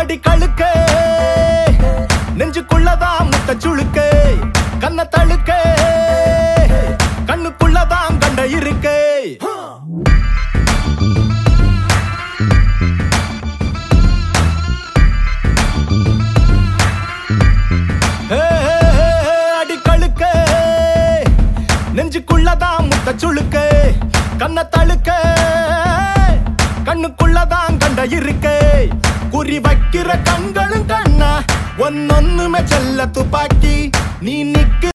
அடி கழுக்கு நெஞ்சுக்குள்ளதான் முத்த சுழுக்கு கண்ண தழுக்கு கண்ணுக்குள்ளதான் கண்ட இருக்கு ஹே, ஹே, ஹே, ஹே, அடி கழுக்கு நெஞ்சுக்குள்ளதான் முத்த சுழுக்கு கண்ண தழுக்க கண்ணுக்குள்ளதான் கண்ட இருக்கு குறி வைக்கிற கண்களும் கண்ணா ஒன்னொன்னுமே செல்ல துப்பாக்கி நீ நிக்க